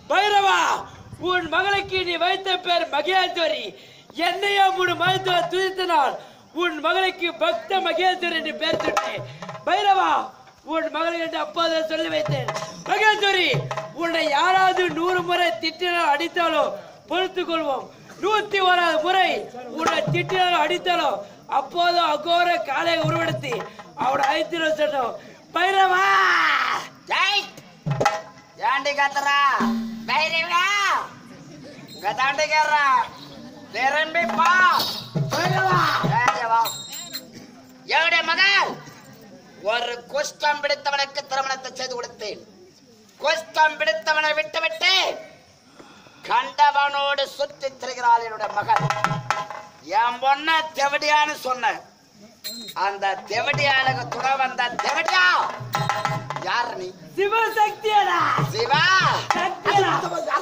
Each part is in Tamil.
பைரவா உன் மகளுக்கு நீ வைத்த பேர் மகேஸ்வரி என்னையோ மூணு மருத்துவ துதித்தனால் உன் மகளுக்கு பக்த மகேஸ்வரி என்று பெயர் சொன்னேன் பைரவா உன் மகளுக்கு என்று அப்போதே சொல்லி வைத்தேன் மகேஸ்வரி உன்னை யாராவது நூறு முறை திட்டினால் அடித்தாலோ பொறுத்துக் கொள்வோம் நூத்தி ஓராது முறை உன்னை திட்டினாலும் அடித்தாலோ அப்போதும் அகோர காலை உருவெடுத்து அவனை அழைத்து சொன்னோம் பைரவா ஜெய் ஏண்டி கத்துறா தைரியமா இங்க தாண்டி கேடுறா திரும்பி பா பைரவா தைரியவா என்னுடைய மகள் ஒரு குஷ்டம் பிடித்தவனுக்கு திருமணத்தை செய்து கொடுத்தேன் குஷ்டம் பிடித்தவனை விட்டுவிட்டு கண்டவனோடு சுத்தி திரிகிறாள் என்னுடைய மகள் என் பொண்ண தெவடியான்னு சொன்ன அந்த தெவடியாளுக்கு துணை வந்த தெவடியா யார் நீ சிவசக்தியடா சிவா சக்தியடா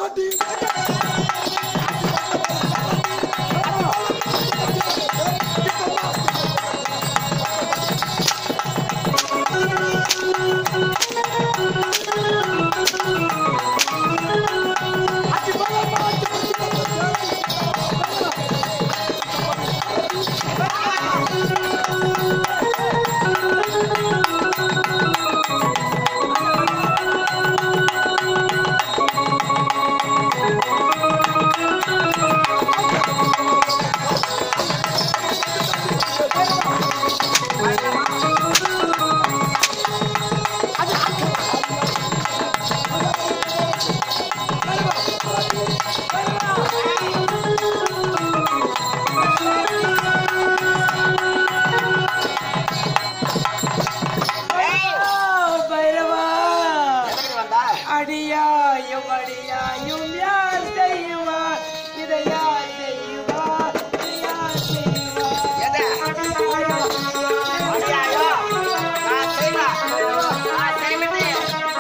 ஏய், பைரவா எதுக்கு வந்தா அடியாயும் அடியாயும் யார் செய்வா இதை யார் செய்வா இதை யார் செய்வா எது? அடியாயோ? நான் செய்வேன். நான் செய்வேன்.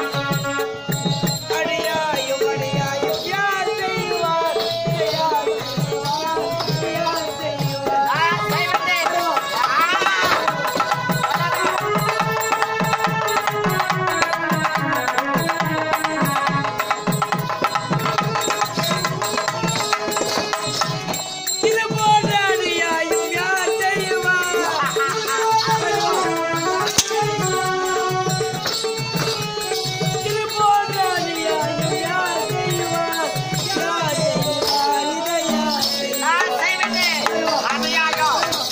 அடியாயும் அடியாயும் யார் செய்வா இதை யார் செய்வா இதை யார் செய்வா நான் செய்வேன். ஆ! இது போன்ற அடியாயும் யார் செய்வா இது போன்ற அடியாயும் யார் செய்வா யார் செய்வா இதை யார் செய்வா நான் செய்வேன். அடியாயோ?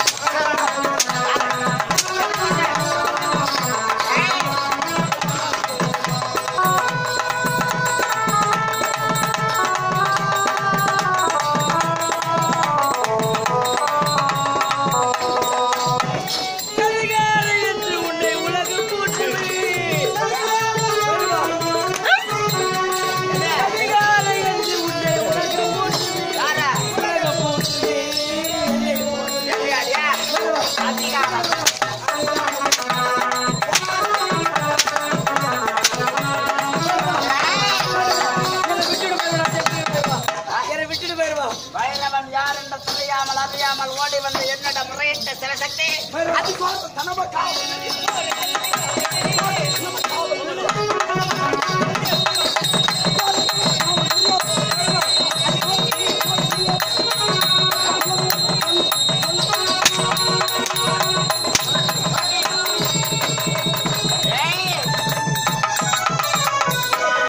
ஏய், கலிகால என்று உன்னை உலகம் போற்றுமே. கலிகால என்று உன்னை உலகம் போற்றுமே. யாரா? உலகம் போற்றுமே. என்னை போற்றுமே. எடியாடியா? அதிகாரம். என்னை விட்டுட்டு போயிடுவா. பைரவன் யார் என்று தெரியாமல் அறியாமல் ஓடி வந்து என்னிடம் முறையிட்ட சிவசக்தி பைரவா. அதுக்கோசம் தனமக்காக